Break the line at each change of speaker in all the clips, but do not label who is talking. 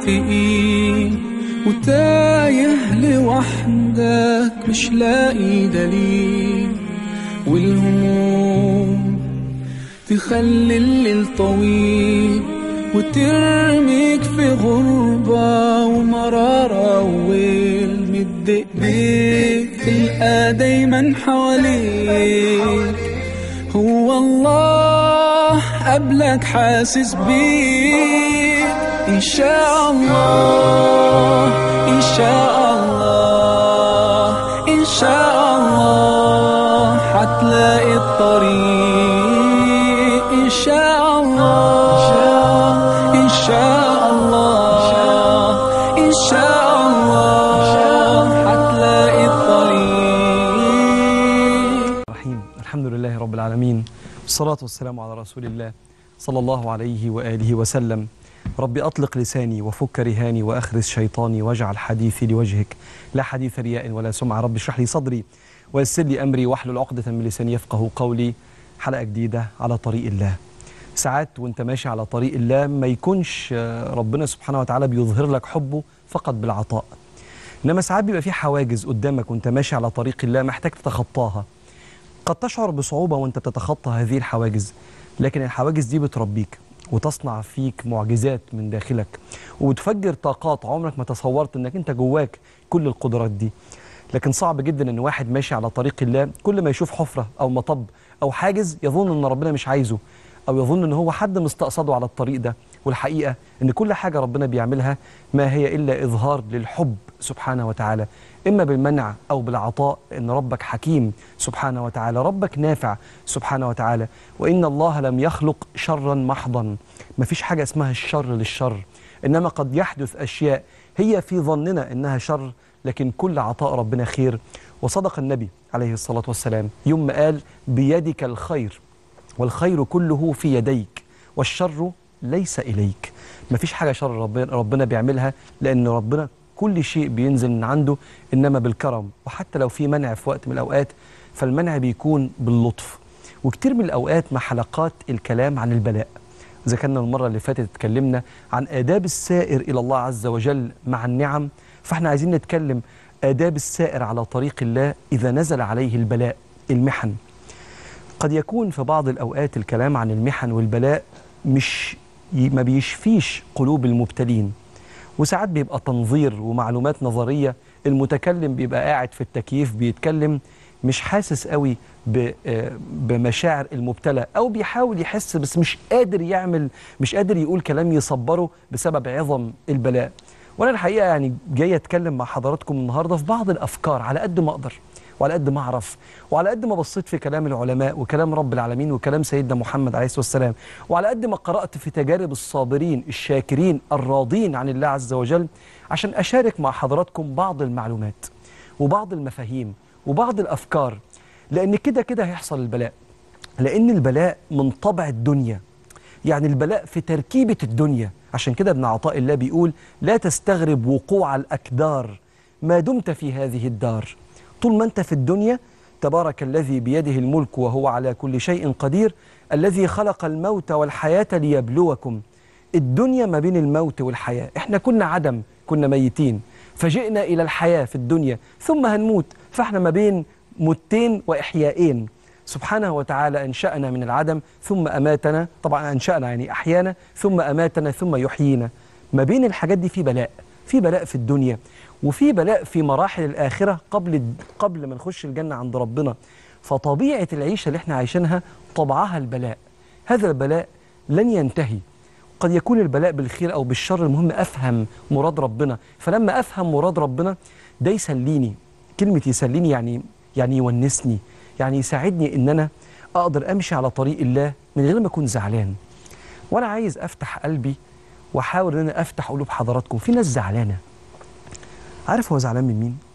متفقين وتايه لوحدك مش لاقي دليل والهموم تخلي الليل طويل وترميك في غربة ومرارة وويل مد ايديك تلقى دايما حواليك هو الله قبلك حاسس بيك إن شاء الله إن شاء الله إن شاء الله حتلاقي الطريق إن شاء الله إن شاء الله إن شاء الله حتلاقي الطريق
الرحيم الحمد لله رب العالمين والصلاة والسلام على رسول الله صلى الله عليه وآله وسلم ربي أطلق لساني وفك رهاني وأخرس شيطاني واجعل حديثي لوجهك لا حديث رياء ولا سمعة ربي اشرح لي صدري ويسر لي أمري واحلل عقدة من لساني يفقه قولي حلقة جديدة على طريق الله ساعات وانت ماشي على طريق الله ما يكونش آه، ربنا سبحانه وتعالى بيظهر لك حبه فقط بالعطاء انما ساعات بيبقى في حواجز قدامك وانت ماشي على طريق الله محتاج تتخطاها قد تشعر بصعوبة وانت بتتخطى هذه الحواجز لكن الحواجز دي بتربيك وتصنع فيك معجزات من داخلك وبتفجر طاقات عمرك ما تصورت انك انت جواك كل القدرات دي لكن صعب جدا ان واحد ماشي على طريق الله كل ما يشوف حفرة او مطب او حاجز يظن ان ربنا مش عايزه او يظن ان هو حد مستقصده على الطريق ده والحقيقة ان كل حاجة ربنا بيعملها ما هي الا اظهار للحب سبحانه وتعالى اما بالمنع او بالعطاء ان ربك حكيم سبحانه وتعالى ربك نافع سبحانه وتعالى وان الله لم يخلق شرا محضا مفيش حاجة اسمها الشر للشر انما قد يحدث اشياء هي في ظننا انها شر لكن كل عطاء ربنا خير وصدق النبي عليه الصلاة والسلام يوم ما قال بيدك الخير والخير كله في يديك والشر ليس إليك مفيش حاجة شر ربنا, ربنا بيعملها لأن ربنا كل شيء بينزل من عنده إنما بالكرم وحتى لو في منع في وقت من الأوقات فالمنع بيكون باللطف وكتير من الأوقات مع حلقات الكلام عن البلاء إذا كنا المرة اللي فاتت اتكلمنا عن آداب السائر إلى الله عز وجل مع النعم فاحنا عايزين نتكلم آداب السائر على طريق الله إذا نزل عليه البلاء المحن قد يكون في بعض الأوقات الكلام عن المحن والبلاء مش ي- ما بيشفيش قلوب المبتلين وساعات بيبقى تنظير ومعلومات نظرية المتكلم بيبقى قاعد في التكييف بيتكلم مش حاسس قوي ب- آه، بمشاعر المبتلى أو بيحاول يحس بس مش قادر يعمل مش قادر يقول كلام يصبره بسبب عظم البلاء وأنا الحقيقة يعني جاي أتكلم مع حضراتكم النهاردة في بعض الأفكار على قد ما أقدر وعلى قد ما اعرف وعلى قد ما بصيت في كلام العلماء وكلام رب العالمين وكلام سيدنا محمد عليه الصلاه والسلام وعلى قد ما قرات في تجارب الصابرين الشاكرين الراضين عن الله عز وجل عشان اشارك مع حضراتكم بعض المعلومات وبعض المفاهيم وبعض الافكار لان كده كده هيحصل البلاء لان البلاء من طبع الدنيا يعني البلاء في تركيبة الدنيا عشان كده ابن عطاء الله بيقول لا تستغرب وقوع الأكدار ما دمت في هذه الدار طول ما أنت في الدنيا تبارك الذي بيده الملك وهو على كل شيء قدير الذي خلق الموت والحياة ليبلوكم الدنيا ما بين الموت والحياة احنا كنا عدم كنا ميتين فجئنا إلى الحياة في الدنيا ثم هنموت فاحنا ما بين موتين وإحيائين سبحانه وتعالى أنشأنا من العدم ثم أماتنا طبعا أنشأنا يعني أحيانا ثم أماتنا ثم يحيينا ما بين الحاجات دي في بلاء في بلاء في الدنيا وفي بلاء في مراحل الآخرة قبل قبل ما نخش الجنة عند ربنا فطبيعة العيشة اللي احنا عايشينها طبعها البلاء هذا البلاء لن ينتهي قد يكون البلاء بالخير أو بالشر المهم أفهم مراد ربنا فلما أفهم مراد ربنا ده يسليني كلمة يسليني يعني يعني يونسني يعني يساعدني ان انا اقدر امشي على طريق الله من غير ما اكون زعلان وانا عايز افتح قلبي واحاول ان انا افتح قلوب حضراتكم في ناس زعلانه عارف هو زعلان من مين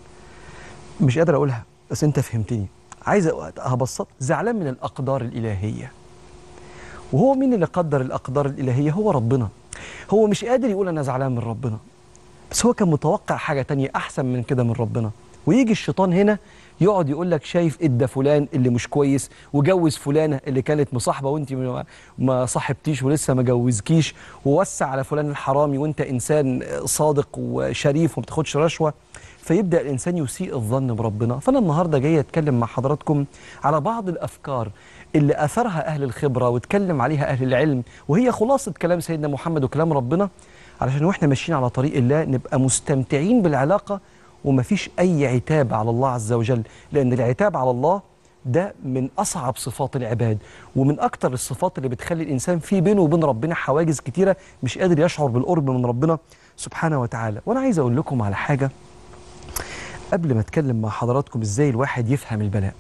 مش قادر اقولها بس انت فهمتني عايز أ- هبسط زعلان من الاقدار الالهيه وهو مين اللي قدر الاقدار الالهيه هو ربنا هو مش قادر يقول انا زعلان من ربنا بس هو كان متوقع حاجه تانية احسن من كده من ربنا ويجي الشيطان هنا يقعد يقول لك شايف ادى فلان اللي مش كويس وجوز فلانه اللي كانت مصاحبه وانت ما- ما صاحبتيش ولسه ما جوزكيش ووسع على فلان الحرامي وانت انسان صادق وشريف وما بتاخدش رشوه فيبدا الانسان يسيء الظن بربنا فانا النهارده جاي اتكلم مع حضراتكم على بعض الافكار اللي اثرها اهل الخبره واتكلم عليها اهل العلم وهي خلاصه كلام سيدنا محمد وكلام ربنا علشان واحنا ماشيين على طريق الله نبقى مستمتعين بالعلاقه ومفيش اي عتاب على الله عز وجل لان العتاب على الله ده من اصعب صفات العباد ومن اكتر الصفات اللي بتخلي الانسان في بينه وبين ربنا حواجز كتيره مش قادر يشعر بالقرب من ربنا سبحانه وتعالى وانا عايز اقول لكم على حاجه قبل ما اتكلم مع حضراتكم ازاي الواحد يفهم البلاء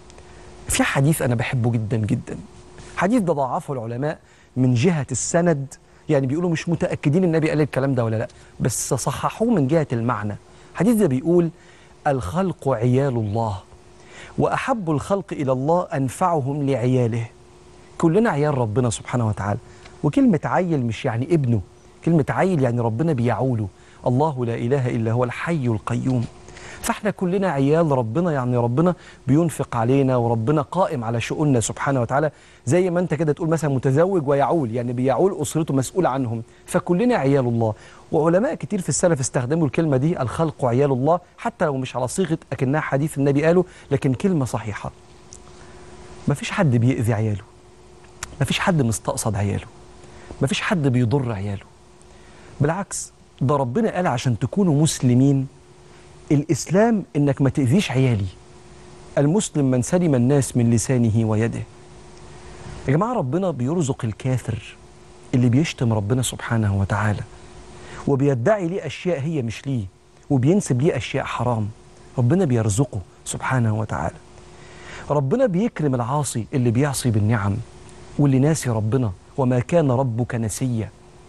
في حديث انا بحبه جدا جدا حديث ده ضعفه العلماء من جهه السند يعني بيقولوا مش متاكدين النبي قال الكلام ده ولا لا بس صححوه من جهه المعنى الحديث ده بيقول الخلق عيال الله واحب الخلق الى الله انفعهم لعياله كلنا عيال ربنا سبحانه وتعالى وكلمه عيل مش يعني ابنه كلمه عيل يعني ربنا بيعوله الله لا اله الا هو الحي القيوم فاحنا كلنا عيال ربنا يعني ربنا بينفق علينا وربنا قائم على شؤوننا سبحانه وتعالى زي ما انت كده تقول مثلا متزوج ويعول يعني بيعول اسرته مسؤول عنهم فكلنا عيال الله وعلماء كتير في السلف استخدموا الكلمه دي الخلق عيال الله حتى لو مش على صيغه اكنها حديث النبي قاله لكن كلمه صحيحه مفيش حد بيأذي عياله مفيش حد مستقصد عياله مفيش حد بيضر عياله بالعكس ده ربنا قال عشان تكونوا مسلمين الإسلام إنك ما تأذيش عيالي المسلم من سلم الناس من لسانه ويده يا جماعة ربنا بيرزق الكافر اللي بيشتم ربنا سبحانه وتعالى وبيدعي ليه أشياء هي مش ليه وبينسب ليه أشياء حرام ربنا بيرزقه سبحانه وتعالى ربنا بيكرم العاصي اللي بيعصي بالنعم واللي ناسي ربنا وما كان ربك نسيا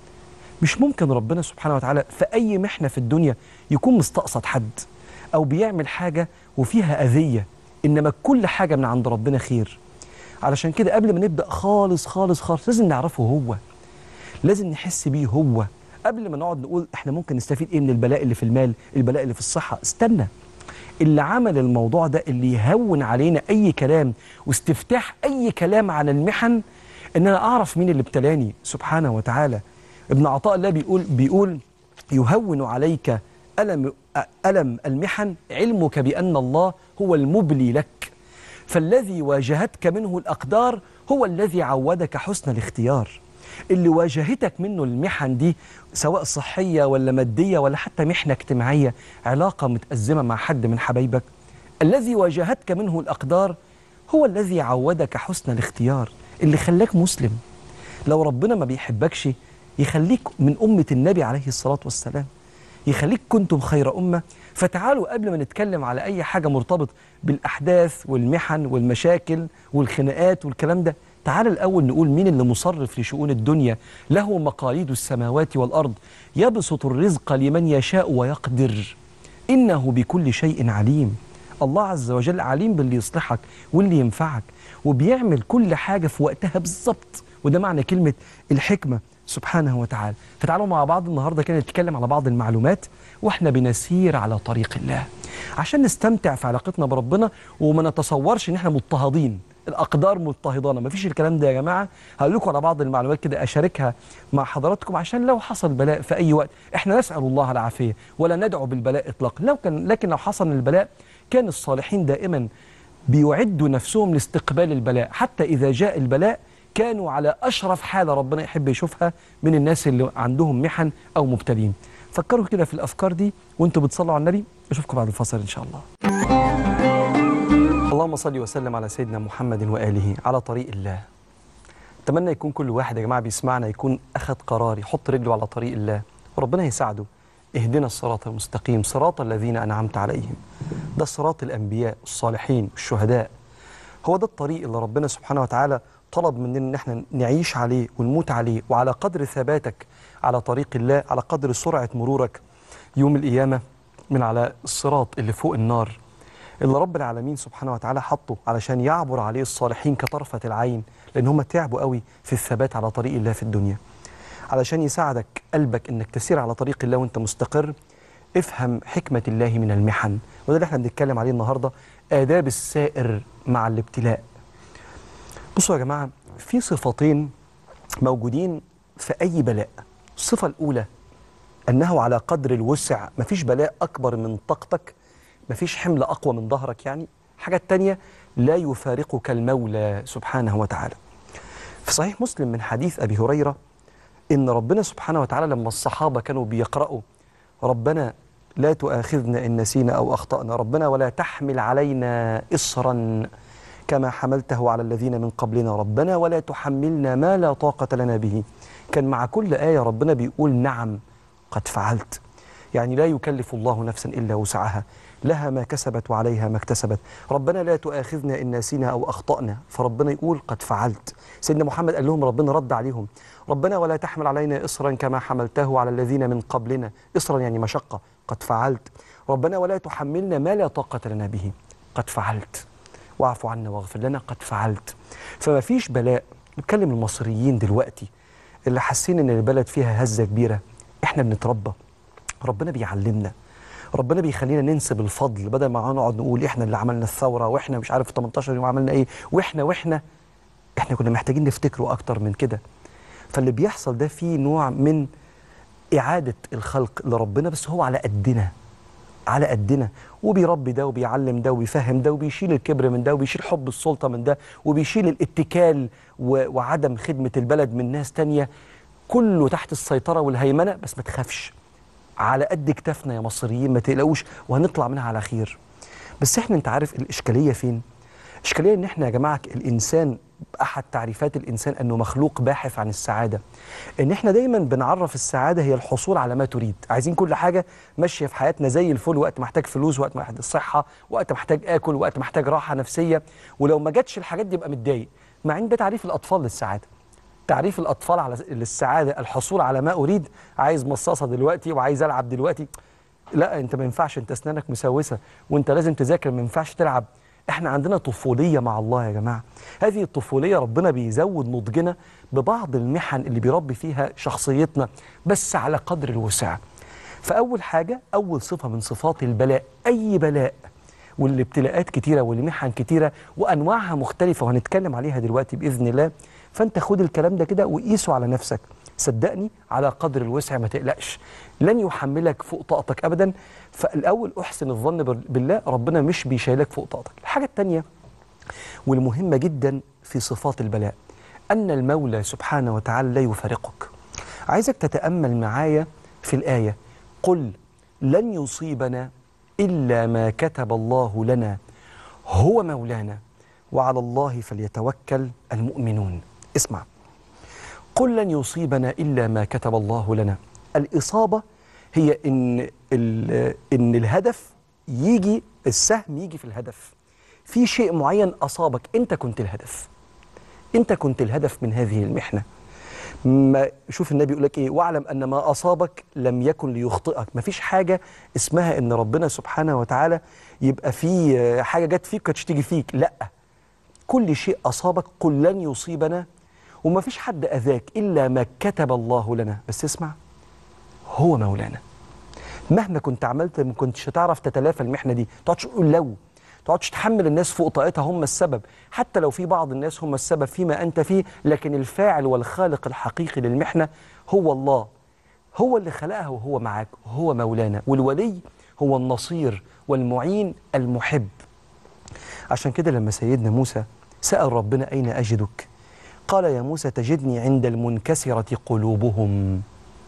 مش ممكن ربنا سبحانه وتعالى في أي محنة في الدنيا يكون مستقصد حد أو بيعمل حاجة وفيها أذية إنما كل حاجة من عند ربنا خير علشان كده قبل ما نبدأ خالص خالص خالص لازم نعرفه هو لازم نحس بيه هو قبل ما نقعد نقول احنا ممكن نستفيد ايه من البلاء اللي في المال البلاء اللي في الصحة استنى اللي عمل الموضوع ده اللي يهون علينا اي كلام واستفتاح اي كلام عن المحن ان انا اعرف مين اللي ابتلاني سبحانه وتعالى ابن عطاء الله بيقول بيقول يهون عليك ألم ألم المحن علمك بأن الله هو المبلي لك فالذي واجهتك منه الأقدار هو الذي عودك حسن الاختيار اللي واجهتك منه المحن دي سواء صحية ولا مادية ولا حتى محنة اجتماعية علاقة متأزمة مع حد من حبايبك الذي واجهتك منه الأقدار هو الذي عودك حسن الاختيار اللي خلاك مسلم لو ربنا ما بيحبكش يخليك من أمة النبي عليه الصلاة والسلام يخليك كنتم خير أمة فتعالوا قبل ما نتكلم على أي حاجة مرتبط بالأحداث والمحن والمشاكل والخناقات والكلام ده تعال الأول نقول مين اللي مصرف لشؤون الدنيا له مقاليد السماوات والأرض يبسط الرزق لمن يشاء ويقدر إنه بكل شيء عليم الله عز وجل عليم باللي يصلحك واللي ينفعك وبيعمل كل حاجة في وقتها بالظبط وده معنى كلمة الحكمة سبحانه وتعالى فتعالوا مع بعض النهاردة كده نتكلم على بعض المعلومات واحنا بنسير على طريق الله عشان نستمتع في علاقتنا بربنا وما نتصورش ان احنا مضطهدين الاقدار مضطهدانا مفيش الكلام ده يا جماعه هقول لكم على بعض المعلومات كده اشاركها مع حضراتكم عشان لو حصل بلاء في اي وقت احنا نسال الله العافيه ولا ندعو بالبلاء اطلاقا لو كان لكن لو حصل البلاء كان الصالحين دائما بيعدوا نفسهم لاستقبال البلاء حتى اذا جاء البلاء كانوا على اشرف حاله ربنا يحب يشوفها من الناس اللي عندهم محن او مبتلين فكروا كده في الافكار دي وانتوا بتصلوا على النبي اشوفكم بعد الفاصل ان شاء الله اللهم صل وسلم على سيدنا محمد واله على طريق الله اتمنى يكون كل واحد يا جماعه بيسمعنا يكون اخذ قرار يحط رجله على طريق الله وربنا يساعده اهدنا الصراط المستقيم صراط الذين انعمت عليهم ده صراط الانبياء الصالحين الشهداء هو ده الطريق اللي ربنا سبحانه وتعالى طلب مننا ان احنا نعيش عليه ونموت عليه وعلى قدر ثباتك على طريق الله على قدر سرعه مرورك يوم القيامه من على الصراط اللي فوق النار اللي رب العالمين سبحانه وتعالى حطه علشان يعبر عليه الصالحين كطرفة العين لأن هم تعبوا قوي في الثبات على طريق الله في الدنيا علشان يساعدك قلبك انك تسير على طريق الله وانت مستقر افهم حكمة الله من المحن وده اللي احنا بنتكلم عليه النهاردة آداب السائر مع الابتلاء بصوا يا جماعة في صفتين موجودين في أي بلاء الصفة الأولى أنه على قدر الوسع مفيش بلاء أكبر من طاقتك مفيش حمل أقوى من ظهرك يعني حاجة التانية لا يفارقك المولى سبحانه وتعالى في صحيح مسلم من حديث أبي هريرة إن ربنا سبحانه وتعالى لما الصحابة كانوا بيقرأوا ربنا لا تؤاخذنا إن نسينا أو أخطأنا ربنا ولا تحمل علينا إصرا كما حملته على الذين من قبلنا ربنا ولا تحملنا ما لا طاقة لنا به كان مع كل آية ربنا بيقول نعم قد فعلت يعني لا يكلف الله نفسا إلا وسعها لها ما كسبت وعليها ما اكتسبت ربنا لا تؤاخذنا إن نسينا أو أخطأنا فربنا يقول قد فعلت سيدنا محمد قال لهم ربنا رد عليهم ربنا ولا تحمل علينا إصرا كما حملته على الذين من قبلنا إصرا يعني مشقة قد فعلت ربنا ولا تحملنا ما لا طاقة لنا به قد فعلت واعف عنا واغفر لنا قد فعلت فما فيش بلاء نتكلم المصريين دلوقتي اللي حاسين ان البلد فيها هزة كبيرة احنا بنتربى ربنا بيعلمنا ربنا بيخلينا ننسب الفضل بدل ما نقعد نقول احنا اللي عملنا الثورة واحنا مش عارف في 18 يوم عملنا ايه واحنا واحنا احنا كنا محتاجين نفتكره اكتر من كده فاللي بيحصل ده فيه نوع من إعادة الخلق لربنا بس هو على قدنا على قدنا وبيربي ده وبيعلم ده وبيفهم ده وبيشيل الكبر من ده وبيشيل حب السلطة من ده وبيشيل الاتكال و- وعدم خدمة البلد من ناس تانية كله تحت السيطرة والهيمنة بس ما تخافش على قد كتافنا يا مصريين ما تقلقوش وهنطلع منها على خير بس احنا انت عارف الإشكالية فين؟ إشكالية إن إحنا يا جماعة الإنسان أحد تعريفات الإنسان أنه مخلوق باحث عن السعادة إن إحنا دايما بنعرف السعادة هي الحصول على ما تريد عايزين كل حاجة ماشية في حياتنا زي الفل وقت محتاج فلوس وقت محتاج صحة وقت محتاج آكل وقت محتاج راحة نفسية ولو ما جاتش الحاجات دي يبقى متضايق مع إن ده تعريف الأطفال للسعادة تعريف الأطفال على للسعادة الحصول على ما أريد عايز مصاصة دلوقتي وعايز ألعب دلوقتي لا أنت ما ينفعش أنت أسنانك مسوسة وأنت لازم تذاكر ما ينفعش تلعب احنا عندنا طفولية مع الله يا جماعة هذه الطفولية ربنا بيزود نضجنا ببعض المحن اللي بيربي فيها شخصيتنا بس على قدر الوسع فأول حاجة أول صفة من صفات البلاء أي بلاء والابتلاءات كتيرة والمحن كتيرة وأنواعها مختلفة وهنتكلم عليها دلوقتي بإذن الله فأنت خد الكلام ده كده وقيسه على نفسك صدقني على قدر الوسع ما تقلقش لن يحملك فوق طاقتك أبدا فالأول أحسن الظن بال- بالله ربنا مش بيشيلك فوق طاقتك الحاجة التانية والمهمة جدا في صفات البلاء أن المولى سبحانه وتعالى لا يفارقك عايزك تتأمل معايا في الآية قل لن يصيبنا إلا ما كتب الله لنا هو مولانا وعلى الله فليتوكل المؤمنون اسمع قل لن يصيبنا إلا ما كتب الله لنا الإصابة هي إن, ال- إن الهدف يجي السهم يجي في الهدف في شيء معين أصابك أنت كنت الهدف أنت كنت الهدف من هذه المحنة ما شوف النبي يقول لك ايه واعلم ان ما اصابك لم يكن ليخطئك ما فيش حاجه اسمها ان ربنا سبحانه وتعالى يبقى في آه، حاجه جت فيك كانتش تيجي فيك لا كل شيء اصابك قل لن يصيبنا وما فيش حد اذاك الا ما كتب الله لنا بس اسمع هو مولانا مهما كنت عملت ما كنتش هتعرف تتلافى المحنه دي تقعدش تقول لو تقعدش تحمل الناس فوق طاقتها هم السبب حتى لو في بعض الناس هم السبب فيما انت فيه لكن الفاعل والخالق الحقيقي للمحنه هو الله هو اللي خلقها وهو معاك هو مولانا والولي هو النصير والمعين المحب عشان كده لما سيدنا موسى سأل ربنا أين أجدك قال يا موسى تجدني عند المنكسرة قلوبهم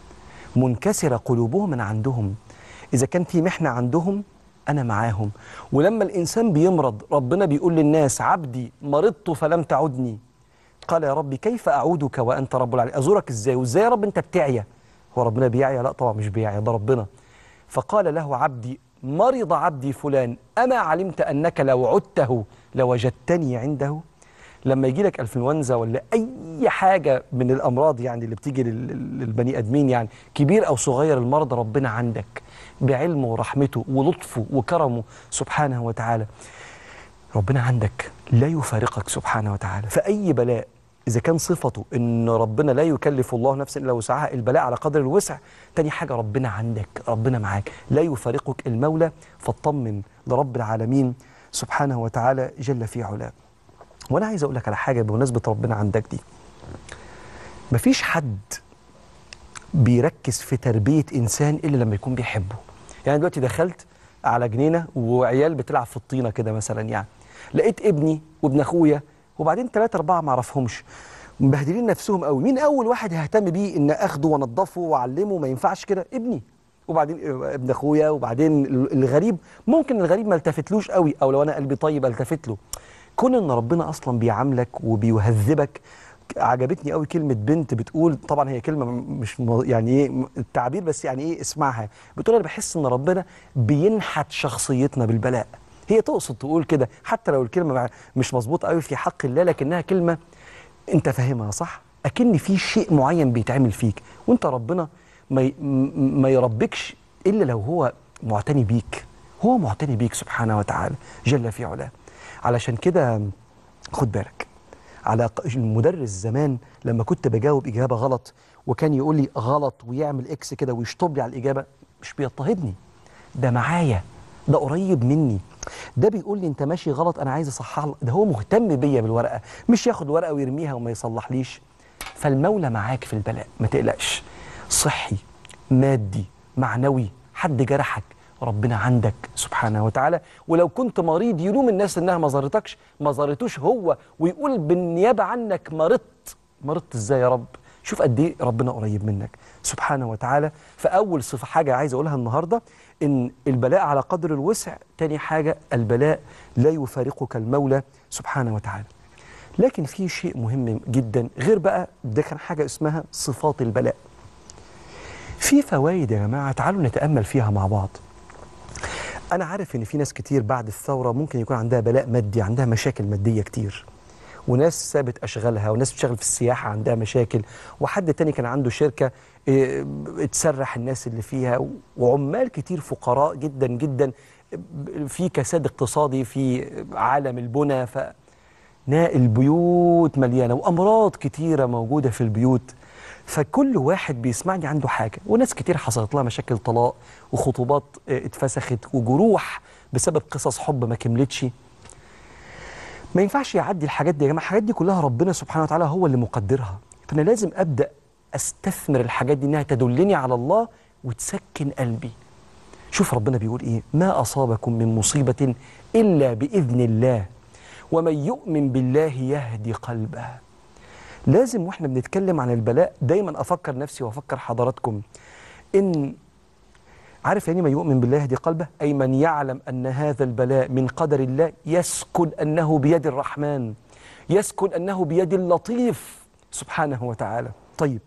منكسرة قلوبهم من عندهم إذا كان في محنة عندهم أنا معاهم ولما الإنسان بيمرض ربنا بيقول للناس عبدي مرضت فلم تعدني قال يا ربي كيف أعودك وأنت رب العالمين أزورك إزاي وإزاي يا رب أنت بتعيا هو ربنا بيعيا لا طبعا مش بيعيا ده ربنا فقال له عبدي مرض عبدي فلان أما علمت أنك لو عدته لوجدتني عنده لما يجي لك انفلونزا ولا اي حاجه من الامراض يعني اللي بتيجي لل- للبني ادمين يعني كبير او صغير المرض ربنا عندك بعلمه ورحمته ولطفه وكرمه سبحانه وتعالى ربنا عندك لا يفارقك سبحانه وتعالى فأي بلاء اذا كان صفته ان ربنا لا يكلف الله نفسا الا وسعها البلاء على قدر الوسع تاني حاجه ربنا عندك ربنا معاك لا يفارقك المولى فاطمن لرب العالمين سبحانه وتعالى جل في علاه وانا عايز اقول لك على حاجه بمناسبه ربنا عندك دي مفيش حد بيركز في تربيه انسان الا لما يكون بيحبه يعني دلوقتي دخلت على جنينه وعيال بتلعب في الطينه كده مثلا يعني لقيت ابني وابن اخويا وبعدين ثلاثة أربعة ما أعرفهمش مبهدلين نفسهم قوي مين أول واحد ههتم بيه إن أخده وأنضفه وأعلمه ما ينفعش كده ابني وبعدين ابن أخويا وبعدين الغريب ممكن الغريب ما التفتلوش قوي أو لو أنا قلبي طيب التفت له كون إن ربنا أصلا بيعاملك وبيهذبك عجبتني قوي كلمة بنت بتقول طبعا هي كلمة مش م- يعني ايه التعبير بس يعني ايه اسمعها بتقول انا بحس ان ربنا بينحت شخصيتنا بالبلاء هي تقصد تقول كده حتى لو الكلمة مع- مش مظبوطة قوي في حق الله لكنها كلمة انت فاهمها صح اكن في شيء معين بيتعمل فيك وانت ربنا ما ي- م- ما يربكش الا لو هو معتني بيك هو معتني بيك سبحانه وتعالى جل في علاه علشان كده خد بالك على ق- المدرس زمان لما كنت بجاوب اجابه غلط وكان يقول لي غلط ويعمل اكس كده ويشطب لي على الاجابه مش بيضطهدني ده معايا ده قريب مني ده بيقول لي انت ماشي غلط انا عايز اصحح لك ده هو مهتم بيا بالورقه مش ياخد ورقه ويرميها وما يصلحليش فالمولى معاك في البلاء ما تقلقش صحي مادي معنوي حد جرحك ربنا عندك سبحانه وتعالى ولو كنت مريض يلوم الناس انها ما زارتكش ما زارتوش هو ويقول بالنيابه عنك مرضت مرضت ازاي يا رب شوف قد ايه ربنا قريب منك سبحانه وتعالى فاول صفه حاجه عايز اقولها النهارده ان البلاء على قدر الوسع تاني حاجه البلاء لا يفارقك المولى سبحانه وتعالى لكن في شيء مهم جدا غير بقى ده كان حاجه اسمها صفات البلاء في فوائد يا جماعه تعالوا نتامل فيها مع بعض انا عارف ان في ناس كتير بعد الثوره ممكن يكون عندها بلاء مادي عندها مشاكل ماديه كتير وناس سابت اشغالها وناس بتشتغل في السياحه عندها مشاكل وحد تاني كان عنده شركه إيه، اتسرح الناس اللي فيها وعمال كتير فقراء جدا جدا في كساد اقتصادي في عالم البنى ف نا البيوت مليانه وامراض كتيره موجوده في البيوت فكل واحد بيسمعني عنده حاجه وناس كتير حصلت لها مشاكل طلاق وخطوبات آه، اتفسخت وجروح بسبب قصص حب ما كملتش ما ينفعش يعدي الحاجات دي يا جماعه الحاجات دي كلها ربنا سبحانه وتعالى هو اللي مقدرها فانا لازم ابدا استثمر الحاجات دي انها تدلني على الله وتسكن قلبي شوف ربنا بيقول ايه ما اصابكم من مصيبه الا باذن الله ومن يؤمن بالله يهدي قلبه لازم واحنا بنتكلم عن البلاء دايما افكر نفسي وافكر حضراتكم ان عارف يعني ما يؤمن بالله يهدي قلبه أي من يعلم أن هذا البلاء من قدر الله يسكن أنه بيد الرحمن يسكن أنه بيد اللطيف سبحانه وتعالى طيب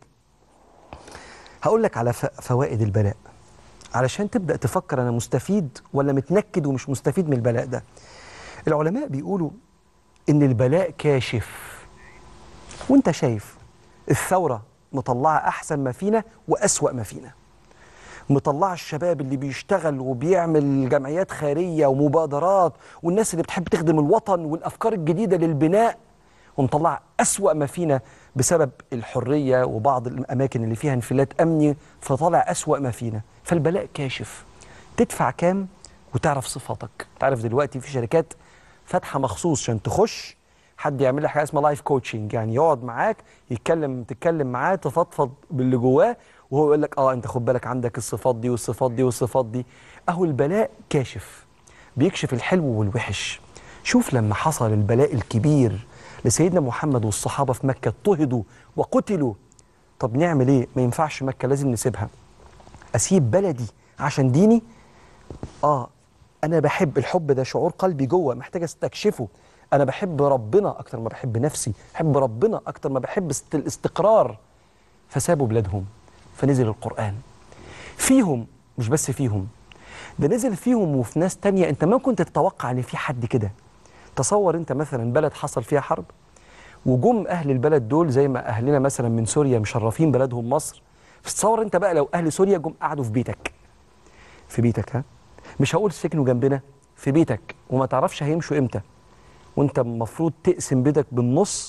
هقول لك على ف- فوائد البلاء علشان تبدأ تفكر أنا مستفيد ولا متنكد ومش مستفيد من البلاء ده العلماء بيقولوا إن البلاء كاشف وانت شايف الثورة مطلعة أحسن ما فينا وأسوأ ما فينا مطلعة الشباب اللي بيشتغل وبيعمل جمعيات خيرية ومبادرات والناس اللي بتحب تخدم الوطن والأفكار الجديدة للبناء ومطلعة أسوأ ما فينا بسبب الحرية وبعض الأماكن اللي فيها انفلات أمني فطالع أسوأ ما فينا فالبلاء كاشف تدفع كام وتعرف صفاتك تعرف دلوقتي في شركات فاتحة مخصوص عشان تخش حد يعمل لك حاجه اسمها لايف كوتشنج يعني يقعد معاك يتكلم تتكلم معاه تفضفض باللي جواه وهو يقول لك اه انت خد بالك عندك الصفات دي والصفات دي والصفات دي اهو البلاء كاشف بيكشف الحلو والوحش شوف لما حصل البلاء الكبير لسيدنا محمد والصحابه في مكه اضطهدوا وقتلوا طب نعمل ايه ما ينفعش مكه لازم نسيبها اسيب بلدي عشان ديني اه انا بحب الحب ده شعور قلبي جوه محتاج استكشفه انا بحب ربنا اكتر ما بحب نفسي بحب ربنا اكتر ما بحب است- الاستقرار فسابوا بلادهم فنزل القران فيهم مش بس فيهم ده نزل فيهم وفي ناس تانية انت ما كنت تتوقع ان في حد كده تصور انت مثلا بلد حصل فيها حرب وجم اهل البلد دول زي ما اهلنا مثلا من سوريا مشرفين بلدهم مصر تصور انت بقى لو اهل سوريا جم قعدوا في بيتك في بيتك ها مش هقول سكنوا جنبنا في بيتك وما تعرفش هيمشوا امتى وانت المفروض تقسم بيتك بالنص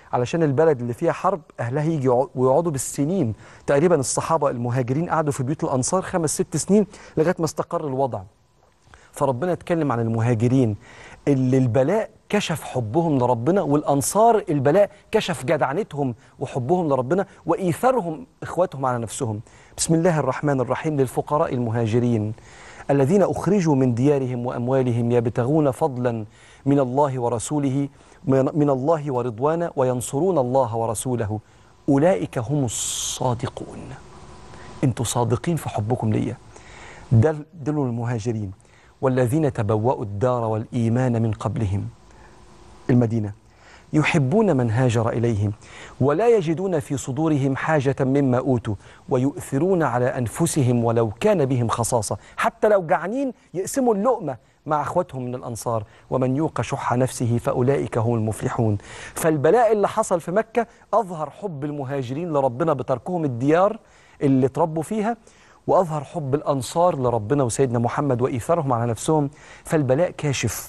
علشان البلد اللي فيها حرب اهلها يجي يقعد- ويقعدوا بالسنين تقريبا الصحابه المهاجرين قعدوا في بيوت الانصار خمس ست سنين لغايه ما استقر الوضع فربنا اتكلم عن المهاجرين اللي البلاء كشف حبهم لربنا والأنصار البلاء كشف جدعنتهم وحبهم لربنا وإيثارهم إخواتهم على نفسهم بسم الله الرحمن الرحيم للفقراء المهاجرين الذين أخرجوا من ديارهم وأموالهم يبتغون فضلا من الله ورسوله من من الله ورضوانا وينصرون الله ورسوله أولئك هم الصادقون انتوا صادقين في حبكم ليا دل دلوا المهاجرين والذين تبوأوا الدار والإيمان من قبلهم المدينة يحبون من هاجر إليهم ولا يجدون في صدورهم حاجة مما أوتوا ويؤثرون على أنفسهم ولو كان بهم خصاصة حتى لو جعانين يقسموا اللقمة مع أخواتهم من الأنصار ومن يوق شح نفسه فأولئك هم المفلحون فالبلاء اللي حصل في مكة أظهر حب المهاجرين لربنا بتركهم الديار اللي تربوا فيها وأظهر حب الأنصار لربنا وسيدنا محمد وإيثارهم على نفسهم فالبلاء كاشف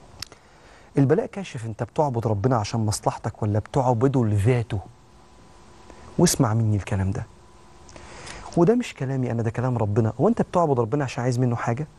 البلاء كاشف انت بتعبد ربنا عشان مصلحتك ولا بتعبده لذاته واسمع مني الكلام ده وده مش كلامي انا ده كلام ربنا هو انت بتعبد ربنا عشان عايز منه حاجه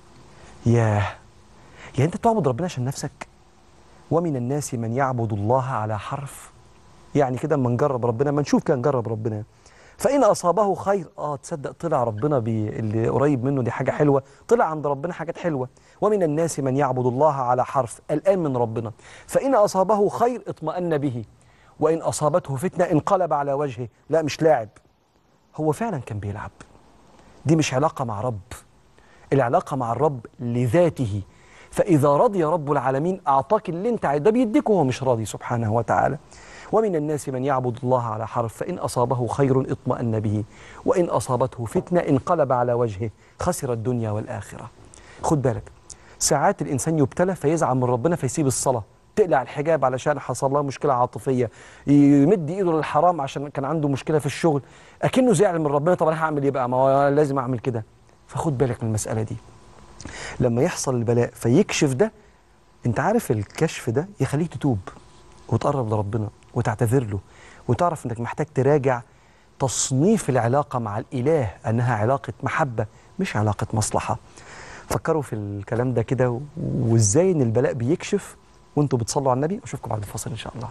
ياه يعني انت بتعبد ربنا عشان نفسك ومن الناس من يعبد الله على حرف يعني كده اما نجرب ربنا ما نشوف كده نجرب ربنا فإن أصابه خير آه تصدق طلع ربنا بي اللي قريب منه دي حاجة حلوة طلع عند ربنا حاجات حلوة ومن الناس من يعبد الله على حرف الآن من ربنا فإن أصابه خير اطمأن به وإن أصابته فتنة انقلب على وجهه لا مش لاعب هو فعلا كان بيلعب دي مش علاقة مع رب العلاقة مع الرب لذاته فإذا رضي رب العالمين أعطاك اللي أنت عايز ده بيديك وهو مش راضي سبحانه وتعالى ومن الناس من يعبد الله على حرف فإن أصابه خير اطمأن به وإن أصابته فتنة انقلب على وجهه خسر الدنيا والآخرة خد بالك ساعات الإنسان يبتلى فيزعل من ربنا فيسيب الصلاة تقلع الحجاب علشان حصل لها مشكلة عاطفية يمد إيده للحرام عشان كان عنده مشكلة في الشغل أكنه زعل من ربنا طب أنا هعمل إيه بقى ما هو لازم أعمل كده فخد بالك من المسألة دي لما يحصل البلاء فيكشف ده انت عارف الكشف ده يخليك تتوب وتقرب لربنا وتعتذر له وتعرف انك محتاج تراجع تصنيف العلاقة مع الإله أنها علاقة محبة مش علاقة مصلحة فكروا في الكلام ده كده و- وإزاي إن البلاء بيكشف وانتوا بتصلوا على النبي أشوفكم بعد الفاصل إن شاء الله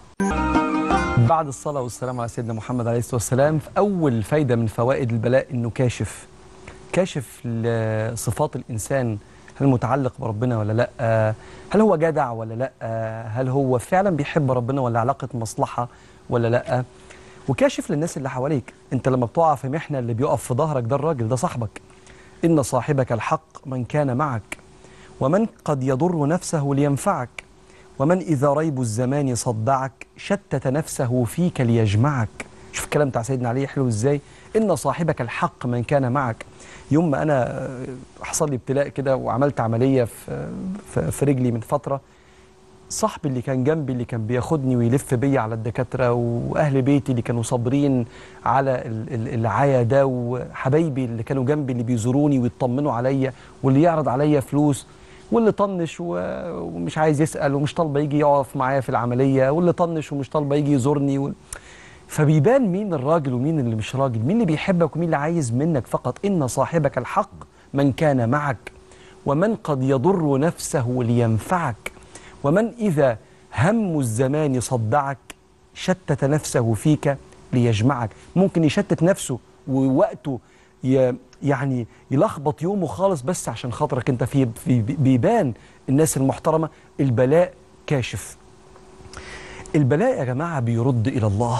بعد الصلاة والسلام على سيدنا محمد عليه الصلاة والسلام في أول فايدة من فوائد البلاء إنه كاشف كاشف لصفات الإنسان هل متعلق بربنا ولا لا هل هو جدع ولا لا هل هو فعلا بيحب ربنا ولا علاقة مصلحة ولا لا وكاشف للناس اللي حواليك انت لما بتقع في محنة اللي بيقف في ظهرك ده الراجل ده صاحبك إن صاحبك الحق من كان معك ومن قد يضر نفسه لينفعك ومن إذا ريب الزمان صدعك شتت نفسه فيك ليجمعك شوف الكلام بتاع سيدنا علي حلو ازاي إن صاحبك الحق من كان معك يوم ما أنا آه، حصل لي ابتلاء كده وعملت عملية في, في, في رجلي من فترة صاحبي اللي كان جنبي اللي كان بياخدني ويلف بيا على الدكاترة وأهل بيتي اللي كانوا صابرين على ال- ال- العيا ده وحبايبي اللي كانوا جنبي اللي بيزوروني ويطمنوا عليا واللي يعرض عليا فلوس واللي طنش و- ومش عايز يسأل ومش طالبة يجي يقف معايا في العملية واللي طنش ومش طالبة يجي يزورني وال... فبيبان مين الراجل ومين اللي مش راجل مين اللي بيحبك ومين اللي عايز منك فقط إن صاحبك الحق من كان معك ومن قد يضر نفسه لينفعك ومن إذا هم الزمان صدعك شتت نفسه فيك ليجمعك ممكن يشتت نفسه ووقته ي- يعني يلخبط يومه خالص بس عشان خاطرك انت في في- بيبان الناس المحترمة البلاء كاشف البلاء يا جماعة بيرد إلى الله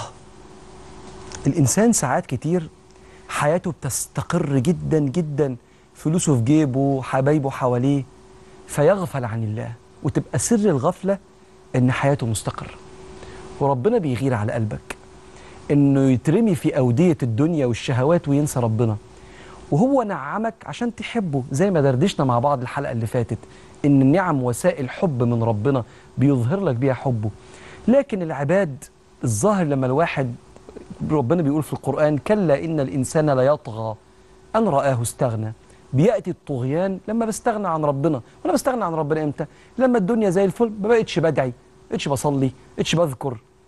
الإنسان ساعات كتير حياته بتستقر جدا جدا فلوسه في جيبه حبايبه حواليه فيغفل عن الله وتبقى سر الغفلة إن حياته مستقرة وربنا بيغير على قلبك إنه يترمي في أودية الدنيا والشهوات وينسى ربنا وهو نعمك عشان تحبه زي ما دردشنا مع بعض الحلقة اللي فاتت إن النعم وسائل حب من ربنا بيظهر لك بيها حبه لكن العباد الظاهر لما الواحد ربنا بيقول في القرآن كلا إن الإنسان ليطغى أن رآه استغنى بيأتي الطغيان لما بستغنى عن ربنا وأنا بستغنى عن ربنا إمتى لما الدنيا زي الفل ما بقتش بدعي ما بقتش بصلي ما بقتش بذكر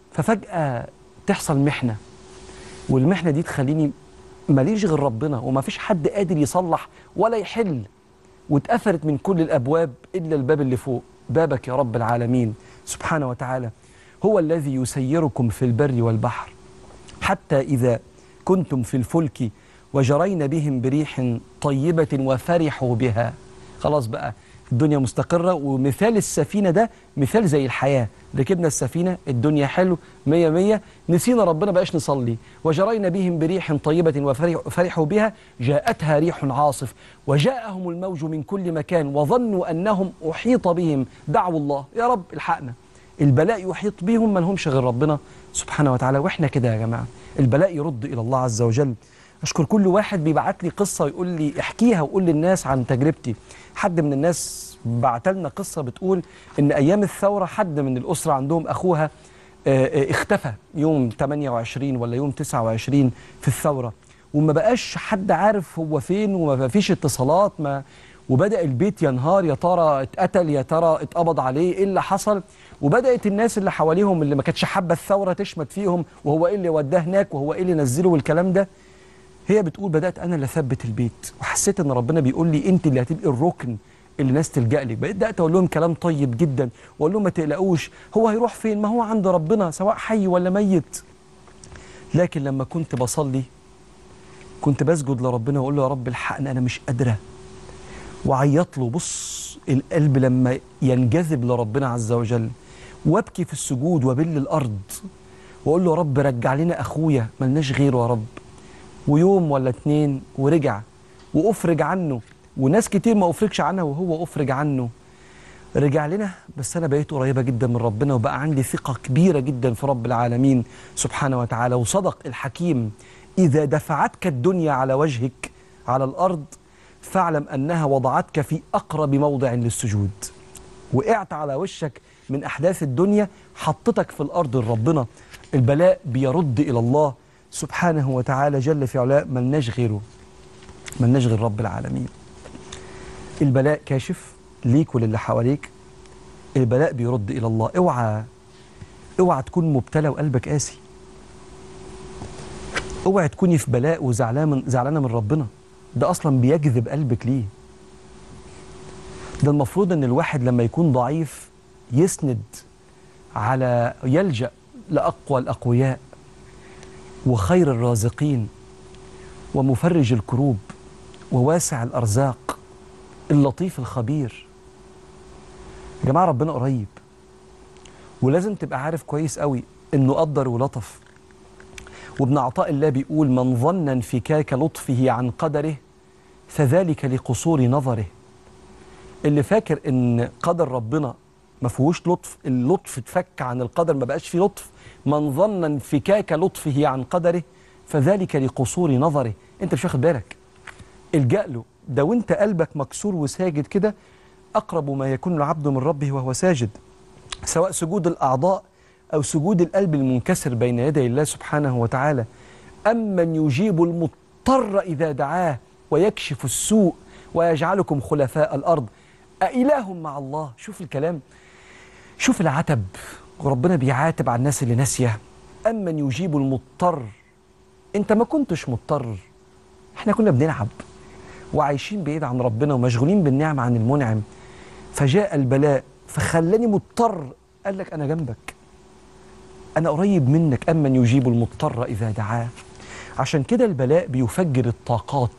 ففجأة تحصل محنة والمحنة دي تخليني ماليش غير ربنا وما فيش حد قادر يصلح ولا يحل واتقفلت من كل الأبواب إلا الباب اللي فوق بابك يا رب العالمين سبحانه وتعالى هو الذي يسيركم في البر والبحر حتى إذا كنتم في الفلك وجرين بهم بريح طيبة وفرحوا بها خلاص بقى الدنيا مستقرة ومثال السفينة ده مثال زي الحياة ركبنا السفينة الدنيا حلو مية مية نسينا ربنا بقاش نصلي وجرينا بهم بريح طيبة وفرحوا بها جاءتها ريح عاصف وجاءهم الموج من كل مكان وظنوا أنهم أحيط بهم دعوا الله يا رب الحقنا البلاء يحيط بهم ما لهمش غير ربنا سبحانه وتعالى واحنا كده يا جماعة البلاء يرد إلى الله عز وجل أشكر كل واحد بيبعت لي قصة يقول لي احكيها وقول للناس عن تجربتي حد من الناس بعت لنا قصة بتقول إن أيام الثورة حد من الأسرة عندهم أخوها آه، آه، اختفى يوم 28 ولا يوم 29 في الثورة وما بقاش حد عارف هو فين وما فيش اتصالات ما وبدأ البيت ينهار يا ترى اتقتل يا ترى اتقبض عليه ايه اللي حصل وبدأت الناس اللي حواليهم اللي ما كانتش حابة الثورة تشمت فيهم وهو ايه اللي وداه هناك وهو ايه اللي نزله والكلام ده هي بتقول بدأت أنا اللي أثبت البيت وحسيت إن ربنا بيقول لي أنت اللي هتبقي الركن اللي الناس تلجأ لك بقيت بدأت أقول لهم كلام طيب جدا وأقول لهم ما تقلقوش هو هيروح فين ما هو عند ربنا سواء حي ولا ميت لكن لما كنت بصلي كنت بسجد لربنا وأقول له يا رب الحقني أنا مش قادرة وعيط له بص القلب لما ينجذب لربنا عز وجل وابكي في السجود وبل الأرض وأقول له يا رب رجع لنا أخويا ملناش غيره يا رب ويوم ولا اتنين ورجع وافرج عنه وناس كتير ما افرجش عنها وهو افرج عنه رجع لنا بس انا بقيت قريبه جدا من ربنا وبقى عندي ثقه كبيره جدا في رب العالمين سبحانه وتعالى وصدق الحكيم اذا دفعتك الدنيا على وجهك على الارض فاعلم انها وضعتك في اقرب موضع للسجود وقعت على وشك من احداث الدنيا حطتك في الارض لربنا البلاء بيرد الى الله سبحانه وتعالى جل في علاه ملناش غيره ملناش غير رب العالمين البلاء كاشف ليك وللي حواليك البلاء بيرد إلى الله اوعى اوعى تكون مبتلى وقلبك قاسي اوعى تكوني في بلاء وزعلانه من زعلانه من ربنا ده اصلا بيجذب قلبك ليه ده المفروض ان الواحد لما يكون ضعيف يسند على يلجأ لأقوى الأقوياء وخير الرازقين ومفرج الكروب وواسع الأرزاق اللطيف الخبير يا جماعة ربنا قريب ولازم تبقى عارف كويس قوي انه قدر ولطف وابن عطاء الله بيقول من ظن انفكاك لطفه عن قدره فذلك لقصور نظره اللي فاكر ان قدر ربنا ما فيهوش لطف اللطف اتفك عن القدر ما بقاش فيه لطف من ظن انفكاك لطفه عن قدره فذلك لقصور نظره انت مش واخد بالك الجأ له ده وانت قلبك مكسور وساجد كده اقرب ما يكون العبد من ربه وهو ساجد سواء سجود الاعضاء او سجود القلب المنكسر بين يدي الله سبحانه وتعالى امن يجيب المضطر اذا دعاه ويكشف السوء ويجعلكم خلفاء الارض أإله مع الله شوف الكلام شوف العتب وربنا بيعاتب على الناس اللي ناسيه أمن يجيب المضطر أنت ما كنتش مضطر احنا كنا بنلعب وعايشين بعيد عن ربنا ومشغولين بالنعمة عن المنعم فجاء البلاء فخلاني مضطر قال لك أنا جنبك أنا قريب منك أمن يجيب المضطر إذا دعاه عشان كده البلاء بيفجر الطاقات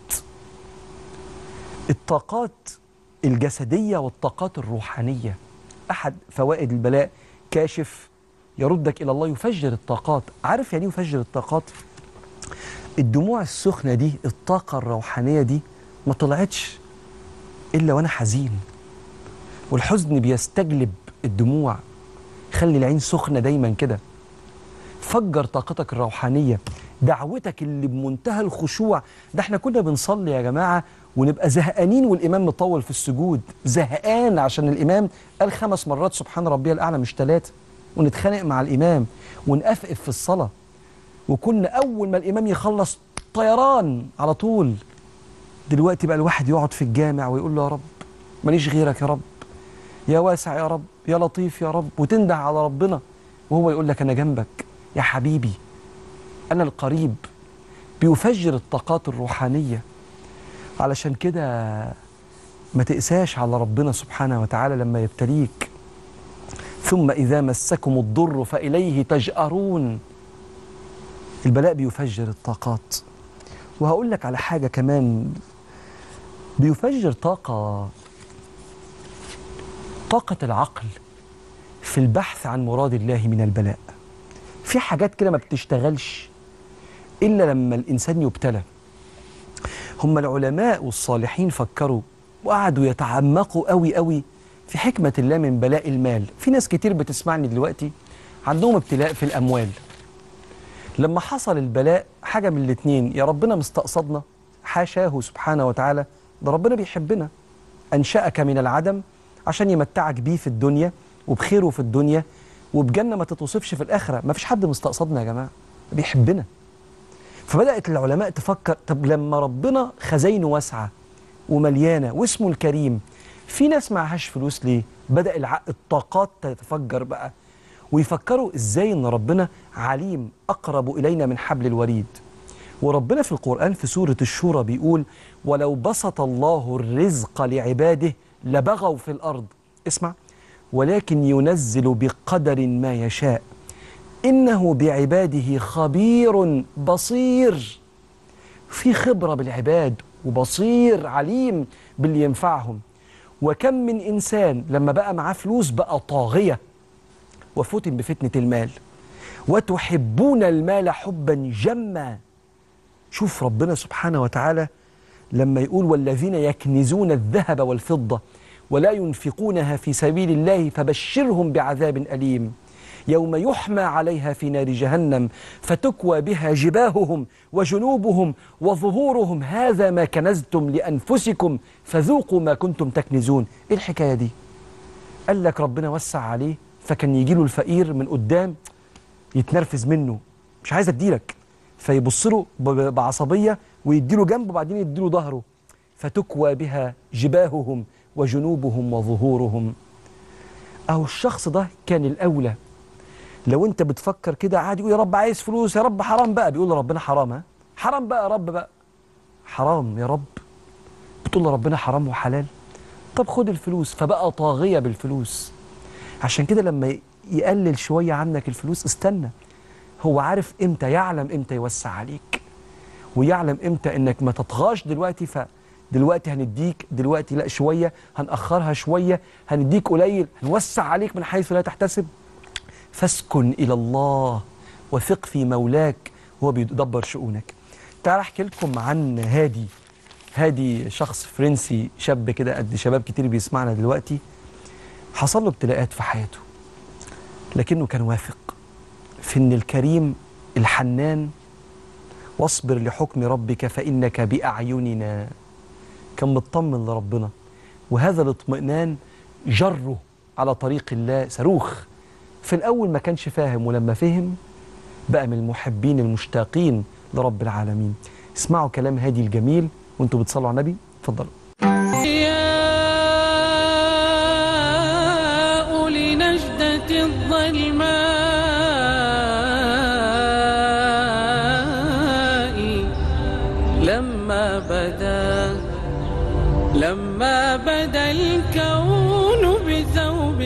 الطاقات الجسدية والطاقات الروحانية أحد فوائد البلاء كاشف يردك إلى الله يفجر الطاقات عارف يعني إيه يفجر الطاقات الدموع السخنة دي الطاقة الروحانية دي ما طلعتش إلا وأنا حزين والحزن بيستجلب الدموع خلي العين سخنة دايما كده فجر طاقتك الروحانية دعوتك اللي بمنتهى الخشوع ده احنا كنا بنصلي يا جماعة ونبقى زهقانين والإمام مطول في السجود زهقان عشان الإمام قال خمس مرات سبحان ربي الأعلى مش ثلاثة ونتخانق مع الإمام ونقفقف في الصلاة وكنا أول ما الإمام يخلص طيران على طول دلوقتي بقى الواحد يقعد في الجامع ويقول له يا رب ماليش غيرك يا رب يا واسع يا رب يا لطيف يا رب وتنده على ربنا وهو يقول لك أنا جنبك يا حبيبي أنا القريب بيفجر الطاقات الروحانية علشان كده ما تقساش على ربنا سبحانه وتعالى لما يبتليك ثم إذا مسكم الضر فإليه تجأرون البلاء بيفجر الطاقات وهقول لك على حاجة كمان بيفجر طاقة طاقة العقل في البحث عن مراد الله من البلاء في حاجات كده ما بتشتغلش إلا لما الإنسان يبتلى هم العلماء والصالحين فكروا وقعدوا يتعمقوا قوي قوي في حكمة الله من بلاء المال في ناس كتير بتسمعني دلوقتي عندهم ابتلاء في الأموال لما حصل البلاء حاجة من الاتنين يا ربنا مستقصدنا حاشاه سبحانه وتعالى ده ربنا بيحبنا أنشأك من العدم عشان يمتعك بيه في الدنيا وبخيره في الدنيا وبجنة ما تتوصفش في الآخرة ما فيش حد مستقصدنا يا جماعة بيحبنا فبدأت العلماء تفكر طب لما ربنا خزينه واسعة ومليانة واسمه الكريم في ناس معهاش فلوس ليه بدأ الع... الطاقات تتفجر بقى ويفكروا ازاي ان ربنا عليم اقرب الينا من حبل الوريد وربنا في القرآن في سورة الشورى بيقول ولو بسط الله الرزق لعباده لبغوا في الأرض اسمع ولكن ينزل بقدر ما يشاء إنه بعباده خبير بصير في خبرة بالعباد وبصير عليم باللي ينفعهم وكم من إنسان لما بقى معاه فلوس بقى طاغية وفتن بفتنة المال وتحبون المال حبا جما شوف ربنا سبحانه وتعالى لما يقول والذين يكنزون الذهب والفضة ولا ينفقونها في سبيل الله فبشرهم بعذاب أليم يوم يحمى عليها في نار جهنم فتكوى بها جباههم وجنوبهم وظهورهم هذا ما كنزتم لأنفسكم فذوقوا ما كنتم تكنزون إيه الحكاية دي قال لك ربنا وسع عليه فكان يجي له الفقير من قدام يتنرفز منه مش عايز اديلك فيبص له ب- بعصبيه ويديله جنبه وبعدين يديله ظهره فتكوى بها جباههم وجنوبهم وظهورهم اهو الشخص ده كان الاولى لو انت بتفكر كده عادي يقول يا رب عايز فلوس يا رب حرام بقى بيقول ربنا حرام ها حرام بقى يا رب بقى حرام يا رب بتقول لربنا حرام وحلال طب خد الفلوس فبقى طاغية بالفلوس عشان كده لما يقلل شوية عنك الفلوس استنى هو عارف امتى يعلم امتى يوسع عليك ويعلم امتى انك ما تطغاش دلوقتي فدلوقتي هنديك دلوقتي لا شوية هنأخرها شوية هنديك قليل هنوسع عليك من حيث لا تحتسب فاسكن إلى الله وثق في مولاك هو بيدبر شؤونك تعال احكي لكم عن هادي هادي شخص فرنسي شاب كده قد شباب كتير بيسمعنا دلوقتي حصل له ابتلاءات في حياته لكنه كان واثق في ان الكريم الحنان واصبر لحكم ربك فانك باعيننا كان مطمن لربنا وهذا الاطمئنان جره على طريق الله صاروخ في الاول ما كانش فاهم ولما فهم بقى من المحبين المشتاقين لرب العالمين اسمعوا كلام هادي الجميل وانتوا بتصلوا على النبي اتفضلوا
يا لنجدة الظلماء لما بدا لما بدا الكون بثوب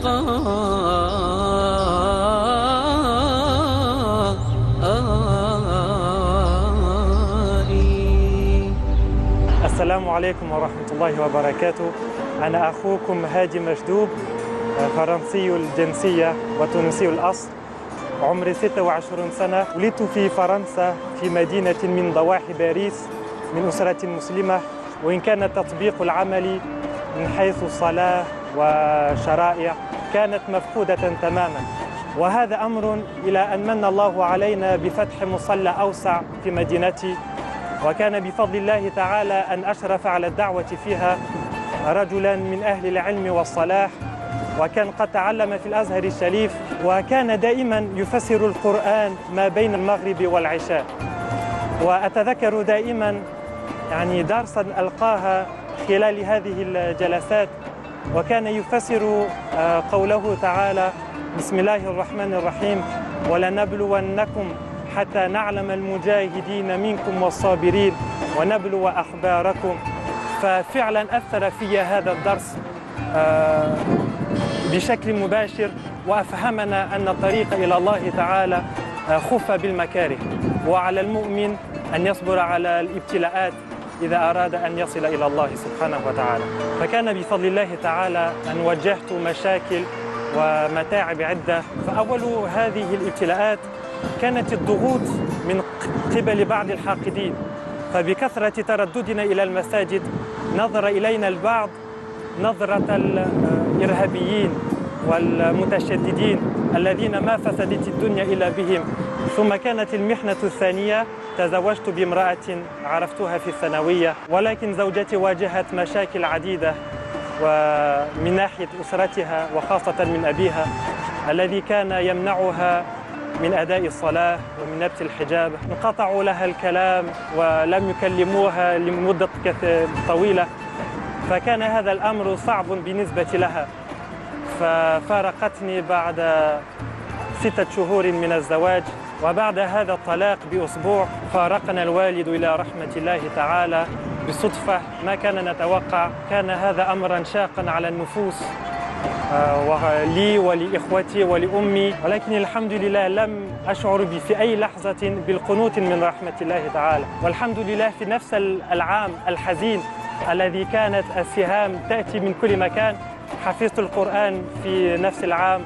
شقاء
السلام عليكم ورحمة الله وبركاته أنا أخوكم هادي مجدوب فرنسي الجنسية وتونسي الأصل عمري 26 سنة ولدت في فرنسا في مدينة من ضواحي باريس من أسرة مسلمة وإن كان التطبيق العملي من حيث صلاة وشرائع كانت مفقودة تماما وهذا أمر إلى أن من الله علينا بفتح مصلى أوسع في مدينتي وكان بفضل الله تعالى أن أشرف على الدعوة فيها رجلا من أهل العلم والصلاح وكان قد تعلم في الأزهر الشريف وكان دائما يفسر القرآن ما بين المغرب والعشاء وأتذكر دائما يعني درسا ألقاها خلال هذه الجلسات وكان يفسر آه، قوله تعالى بسم الله الرحمن الرحيم ولنبلونكم حتى نعلم المجاهدين منكم والصابرين ونبلو أخباركم ففعلا أثر في هذا الدرس آه، بشكل مباشر وأفهمنا أن الطريق إلى الله تعالى آه، خف بالمكاره وعلى المؤمن أن يصبر على الابتلاءات إذا أراد أن يصل إلى الله سبحانه وتعالى فكان بفضل الله تعالى أن واجهت مشاكل ومتاعب عدة فأول هذه الابتلاءات كانت الضغوط من قبل بعض الحاقدين فبكثرة ترددنا إلى المساجد نظر إلينا البعض نظرة الإرهابيين والمتشددين الذين ما فسدت الدنيا إلا بهم ثم كانت المحنة الثانية تزوجت بامرأة عرفتها في الثانوية ولكن زوجتي واجهت مشاكل عديدة ومن ناحية أسرتها وخاصة من أبيها الذي كان يمنعها من أداء الصلاة ومن لبس الحجاب انقطعوا لها الكلام ولم يكلموها لمدة كث- طويلة فكان هذا الأمر صعب بالنسبة لها ففارقتني بعد ستة شهور من الزواج وبعد هذا الطلاق بأسبوع فارقنا الوالد إلى رحمة الله تعالى بصدفة ما كان نتوقع كان هذا أمرا شاقا على النفوس آه، ولي ولإخوتي ولأمي ولكن الحمد لله لم أشعر ب- في أي لحظة بالقنوط من رحمة الله تعالى والحمد لله في نفس العام الحزين الذي كانت السهام تأتي من كل مكان حفظت القرآن في نفس العام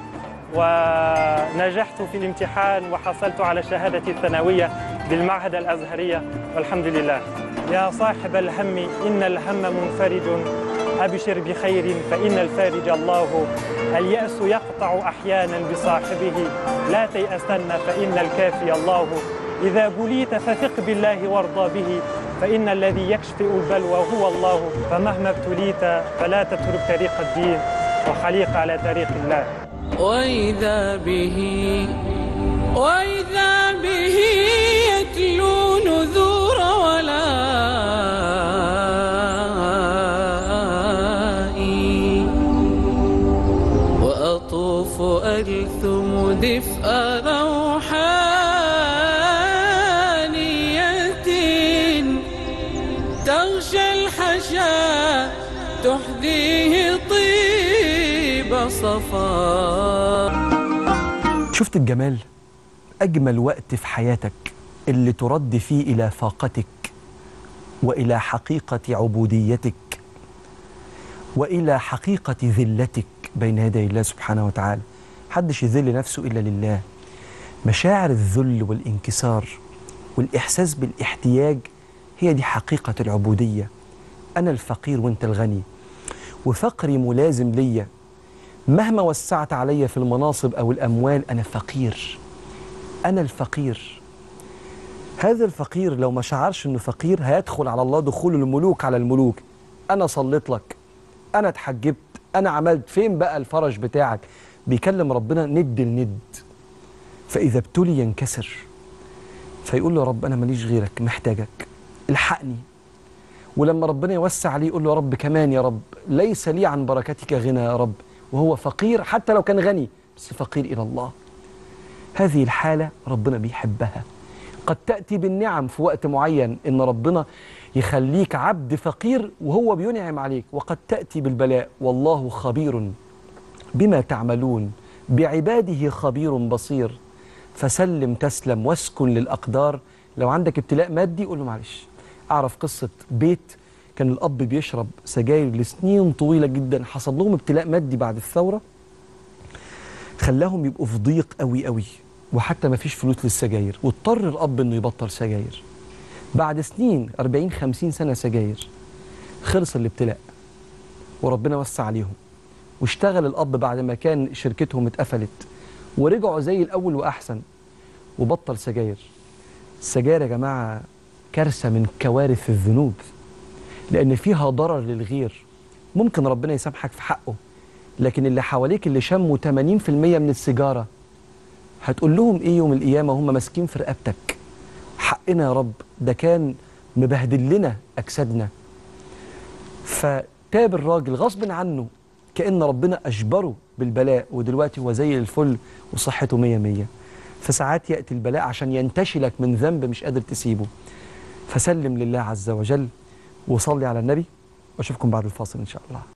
ونجحت في الامتحان وحصلت على شهادة الثانوية بالمعهد الأزهرية والحمد لله يا صاحب الهم إن الهم منفرج أبشر بخير فإن الفارج الله اليأس يقطع أحيانا بصاحبه لا تيأسن فإن الكافي الله إذا بليت فثق بالله وارضى به فإن الذي يكشف البلوى هو الله فمهما ابتليت فلا تترك طريق الدين وخليق على طريق الله
وإذا به وإذا به يتلو نذور ولائي وأطوف ألثم دفء روحانية تغشى الحشا تحذيه طيب صفا
شفت الجمال أجمل وقت في حياتك اللي ترد فيه إلى فاقتك وإلى حقيقة عبوديتك وإلى حقيقة ذلتك بين يدي الله سبحانه وتعالى محدش يذل نفسه إلا لله مشاعر الذل والانكسار والإحساس بالاحتياج هي دي حقيقة العبودية أنا الفقير وأنت الغني وفقري ملازم ليا مهما وسعت علي في المناصب أو الأموال أنا فقير أنا الفقير هذا الفقير لو ما شعرش إنه فقير هيدخل على الله دخول الملوك على الملوك أنا صليت لك أنا اتحجبت أنا عملت فين بقى الفرج بتاعك بيكلم ربنا ند لند فإذا ابتلي ينكسر فيقول له يا رب أنا ماليش غيرك محتاجك الحقني ولما ربنا يوسع عليه يقول له يا رب كمان يا رب ليس لي عن بركتك غنى يا رب وهو فقير حتى لو كان غني بس فقير إلى الله هذه الحالة ربنا بيحبها قد تأتي بالنعم في وقت معين إن ربنا يخليك عبد فقير وهو بينعم عليك وقد تأتي بالبلاء والله خبير بما تعملون بعباده خبير بصير فسلم تسلم واسكن للأقدار لو عندك ابتلاء مادي قول له معلش أعرف قصة بيت كان الأب بيشرب سجاير لسنين طويلة جدا حصل لهم ابتلاء مادي بعد الثورة خلاهم يبقوا في ضيق قوي قوي وحتى ما فيش فلوس للسجاير واضطر الأب إنه يبطل سجاير بعد سنين 40 50 سنة سجاير خلص الابتلاء وربنا وسع عليهم واشتغل الأب بعد ما كان شركتهم اتقفلت ورجعوا زي الأول وأحسن وبطل سجاير السجاير يا جماعة كارثة من كوارث الذنوب لأن فيها ضرر للغير ممكن ربنا يسامحك في حقه لكن اللي حواليك اللي شموا 80% من السيجارة هتقول لهم إيه يوم القيامة هم ماسكين في رقبتك حقنا يا رب ده كان مبهدل لنا أجسادنا فتاب الراجل غصب عنه كأن ربنا أجبره بالبلاء ودلوقتي هو زي الفل وصحته مية مية فساعات يأتي البلاء عشان ينتشلك من ذنب مش قادر تسيبه فسلم لله عز وجل وصلي على النبي واشوفكم بعد الفاصل ان شاء الله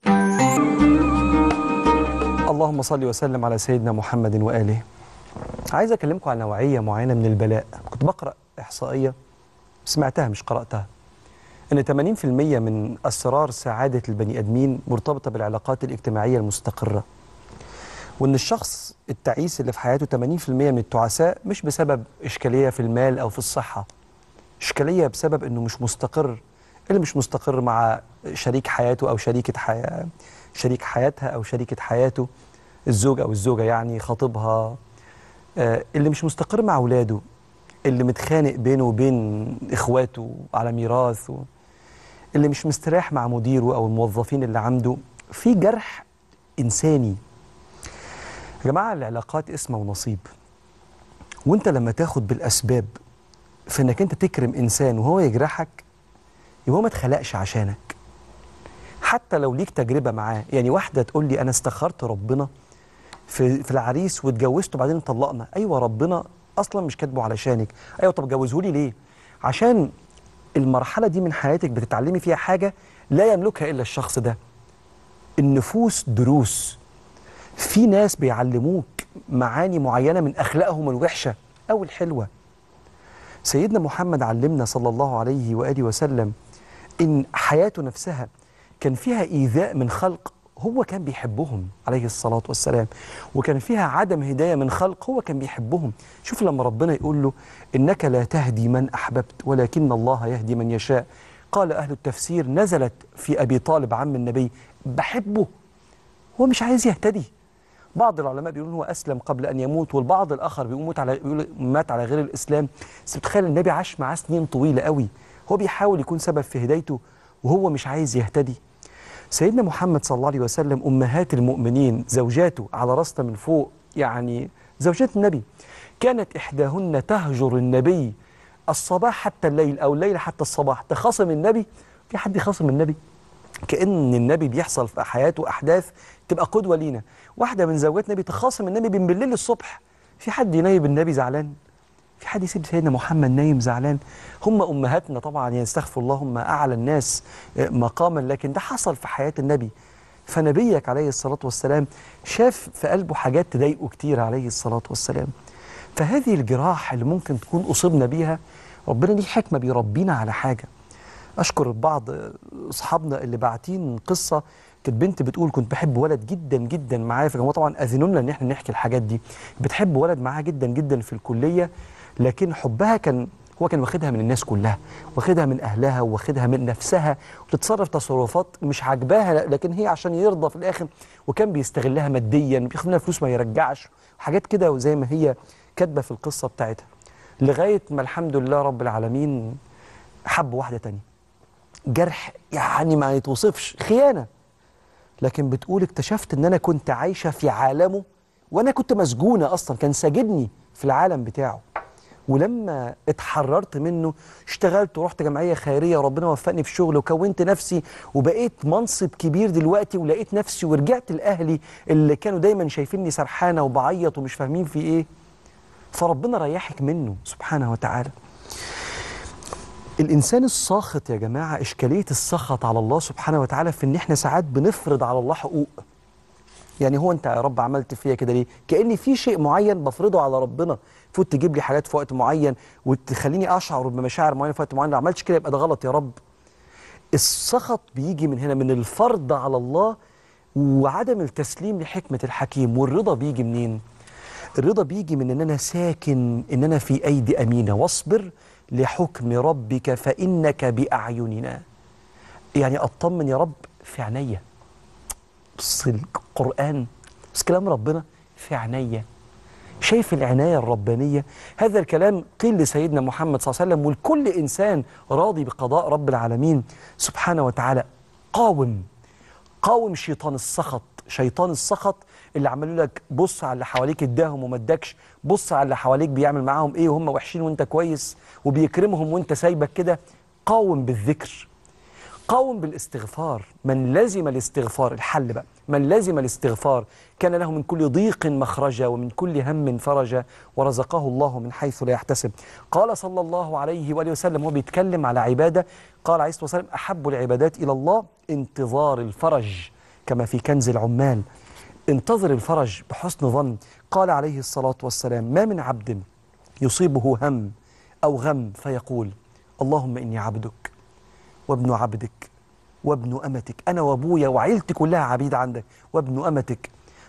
اللهم صل وسلم على سيدنا محمد واله عايز اكلمكم عن نوعيه معينه من البلاء كنت بقرا احصائيه سمعتها مش قراتها ان 80% من اسرار سعاده البني ادمين مرتبطه بالعلاقات الاجتماعيه المستقره وان الشخص التعيس اللي في حياته 80% من التعساء مش بسبب اشكاليه في المال او في الصحه اشكاليه بسبب انه مش مستقر اللي مش مستقر مع شريك حياته او شريكه حياه شريك حياتها او شريكه حياته الزوج او الزوجه يعني خطيبها آه، اللي مش مستقر مع اولاده اللي متخانق بينه وبين اخواته على ميراث و... اللي مش مستريح مع مديره او الموظفين اللي عنده في جرح انساني يا جماعه العلاقات اسمه ونصيب وانت لما تاخد بالاسباب في انك انت تكرم انسان وهو يجرحك يبقى هو ما اتخلقش عشانك حتى لو ليك تجربه معاه يعني واحده تقول لي انا استخرت ربنا في في العريس واتجوزته بعدين طلقنا ايوه ربنا اصلا مش كاتبه علشانك ايوه طب جوزه لي ليه عشان المرحله دي من حياتك بتتعلمي فيها حاجه لا يملكها الا الشخص ده النفوس دروس في ناس بيعلموك معاني معينه من اخلاقهم الوحشه او الحلوه سيدنا محمد علمنا صلى الله عليه واله وسلم ان حياته نفسها كان فيها ايذاء من خلق هو كان بيحبهم عليه الصلاه والسلام وكان فيها عدم هدايه من خلق هو كان بيحبهم شوف لما ربنا يقول له انك لا تهدي من احببت ولكن الله يهدي من يشاء قال اهل التفسير نزلت في ابي طالب عم النبي بحبه هو مش عايز يهتدي بعض العلماء بيقولون هو اسلم قبل ان يموت والبعض الاخر بيقول موت على بيقول مات على غير الاسلام بس بتخيل النبي عاش معاه سنين طويله قوي هو بيحاول يكون سبب في هدايته وهو مش عايز يهتدي سيدنا محمد صلى الله عليه وسلم امهات المؤمنين زوجاته على راسنا من فوق يعني زوجات النبي كانت احداهن تهجر النبي الصباح حتى الليل او الليل حتى الصباح تخاصم النبي في حد يخاصم النبي كأن النبي بيحصل في حياته أحداث تبقى قدوة لينا واحدة من زوجات النبي تخاصم النبي من بالليل للصبح في حد ينيب النبي زعلان في حد يسيب سيدنا محمد نايم زعلان هم أمهاتنا طبعا يستغفر الله هم أعلى الناس مقاما لكن ده حصل في حياة النبي فنبيك عليه الصلاة والسلام شاف في قلبه حاجات تضايقه كتير عليه الصلاة والسلام فهذه الجراح اللي ممكن تكون أصبنا بيها ربنا ليه حكمة بيربينا على حاجة اشكر بعض اصحابنا اللي باعتين قصه كانت بنت بتقول كنت بحب ولد جدا جدا معايا فهم طبعا اذنوا لنا ان احنا نحكي الحاجات دي بتحب ولد معاها جدا جدا في الكليه لكن حبها كان هو كان واخدها من الناس كلها واخدها من اهلها واخدها من نفسها وتتصرف تصرفات مش عاجباها لكن هي عشان يرضى في الاخر وكان بيستغلها ماديا بياخد منها فلوس ما يرجعش حاجات كده وزي ما هي كاتبه في القصه بتاعتها لغايه ما الحمد لله رب العالمين حب واحده تانية جرح يعني ما يتوصفش خيانة لكن بتقول اكتشفت ان انا كنت عايشة في عالمه وانا كنت مسجونة اصلا كان ساجدني في العالم بتاعه ولما اتحررت منه اشتغلت ورحت جمعية خيرية وربنا وفقني في شغل وكونت نفسي وبقيت منصب كبير دلوقتي ولقيت نفسي ورجعت لأهلي اللي كانوا دايما شايفيني سرحانة وبعيط ومش فاهمين في ايه فربنا ريحك منه سبحانه وتعالى الإنسان الساخط يا جماعة إشكالية السخط على الله سبحانه وتعالى في إن إحنا ساعات بنفرض على الله حقوق يعني هو أنت يا رب عملت فيا كده ليه؟ كأن في شيء معين بفرضه على ربنا فوت تجيب لي حاجات في وقت معين وتخليني أشعر بمشاعر معينة في وقت معين لو عملتش كده يبقى ده غلط يا رب السخط بيجي من هنا من الفرض على الله وعدم التسليم لحكمة الحكيم والرضا بيجي منين؟ الرضا بيجي من ان انا ساكن ان انا في ايدي امينه واصبر لحكم ربك فانك باعيننا يعني اطمن يا رب في عينيا بص القران بس كلام ربنا في عينيا شايف العنايه الربانيه هذا الكلام قيل لسيدنا محمد صلى الله عليه وسلم ولكل انسان راضي بقضاء رب العالمين سبحانه وتعالى قاوم قاوم شيطان السخط شيطان السخط اللي عملوا لك بص على اللي حواليك اداهم وما ادكش بص على اللي حواليك بيعمل معاهم ايه وهم وحشين وانت كويس وبيكرمهم وانت سايبك كده قاوم بالذكر قاوم بالاستغفار من لزم الاستغفار الحل بقى من لزم الاستغفار كان له من كل ضيق مخرجا ومن كل هم فرجا ورزقه الله من حيث لا يحتسب قال صلى الله عليه وآله وسلم وهو بيتكلم على عبادة قال عليه الصلاة والسلام أحب العبادات إلى الله انتظار الفرج كما في كنز العمال انتظر الفرج بحسن ظن قال عليه الصلاة والسلام ما من عبد يصيبه هم أو غم فيقول اللهم إني عبدك وابن عبدك وابن أمتك أنا وأبويا وعيلتي كلها عبيد عندك وابن أمتك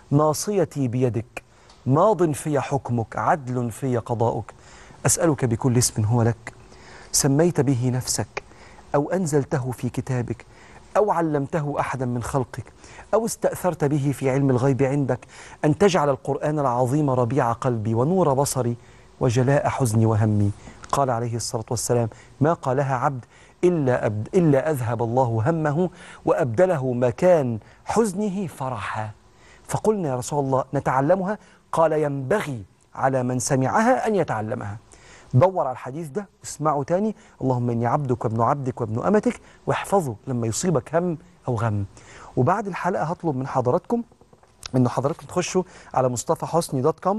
ناصيتي بيدك ماض في حكمك عدل في قضاؤك أسألك بكل اسم هو لك سميت به نفسك أو أنزلته في كتابك أو علمته أحدا من خلقك أو استأثرت به في علم الغيب عندك أن تجعل القرآن العظيم ربيع قلبي ونور بصري وجلاء حزني وهمي قال عليه الصلاة والسلام ما قالها عبد إلا, أبد إلا أذهب الله همه وأبدله مكان حزنه فرحا فقلنا يا رسول الله نتعلمها قال ينبغي على من سمعها أن يتعلمها دور على الحديث ده اسمعه تاني اللهم إني عبدك وابن عبدك وابن أمتك واحفظه لما يصيبك هم أو غم وبعد الحلقة هطلب من حضراتكم انه حضراتكم تخشوا على مصطفى حسني دوت كوم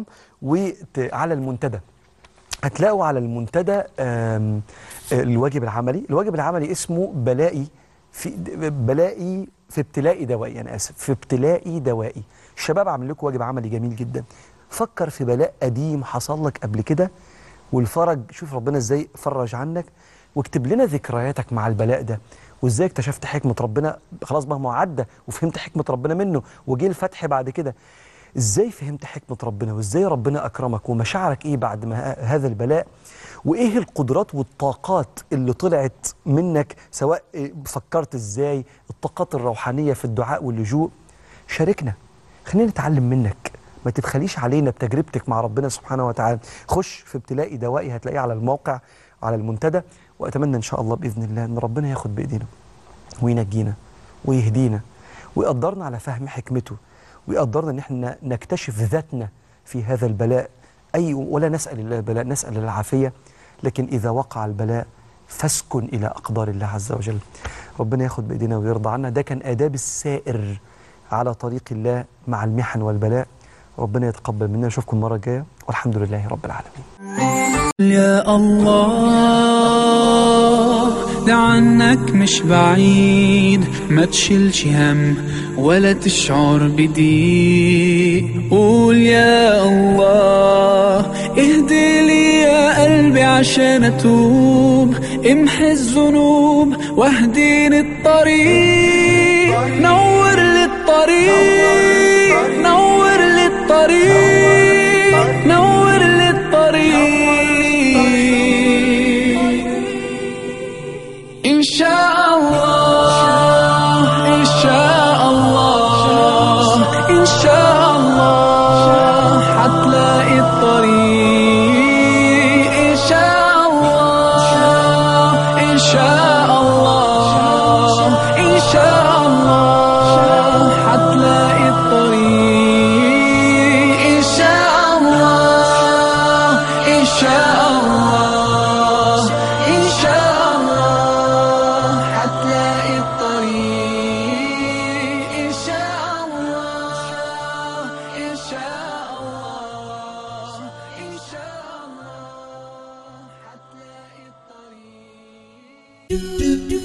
وعلى المنتدى هتلاقوا على المنتدى آم، آه، الواجب العملي الواجب العملي اسمه بلائي في بلائي في ابتلائي دوائي انا اسف في ابتلائي دوائي الشباب عامل لكم واجب عملي جميل جدا فكر في بلاء قديم حصل لك قبل كده والفرج شوف ربنا ازاي فرج عنك واكتب لنا ذكرياتك مع البلاء ده وازاي اكتشفت حكمة ربنا خلاص بقى ما هو عدى وفهمت حكمة ربنا منه وجه الفتح بعد كده ازاي فهمت حكمة ربنا وازاي ربنا اكرمك ومشاعرك ايه بعد ما ه- هذا البلاء وايه القدرات والطاقات اللي طلعت منك سواء إيه فكرت ازاي الطاقات الروحانية في الدعاء واللجوء شاركنا خلينا نتعلم منك ما تبخليش علينا بتجربتك مع ربنا سبحانه وتعالى خش في ابتلائي دوائي هتلاقيه على الموقع على المنتدى واتمنى ان شاء الله باذن الله ان ربنا ياخد بايدينا وينجينا ويهدينا ويقدرنا على فهم حكمته ويقدرنا ان احنا نكتشف ذاتنا في هذا البلاء اي ولا نسال الله البلاء نسال الله العافيه لكن اذا وقع البلاء فاسكن الى اقدار الله عز وجل ربنا ياخد بايدينا ويرضى عنا ده كان اداب السائر على طريق الله مع المحن والبلاء ربنا يتقبل منا نشوفكم المره الجايه والحمد لله رب العالمين
يا الله ده عنك مش بعيد ما تشيلش هم ولا تشعر بضيق قول يا الله اهدي لي يا قلبي عشان اتوب امحي الذنوب واهديني الطريق نور لي الطريق نور لي الطريق نور لي الطريق إن شاء الله إن شاء الله إن شاء الله حتلاقي الطريق إن شاء الله إن شاء الله إن شاء الله حتلاقي الطريق إن شاء الله إن شاء الله إن شاء الله حتلاقي الطريق إن شاء الله إن شاء الله إن شاء الله حتلاقي الطريق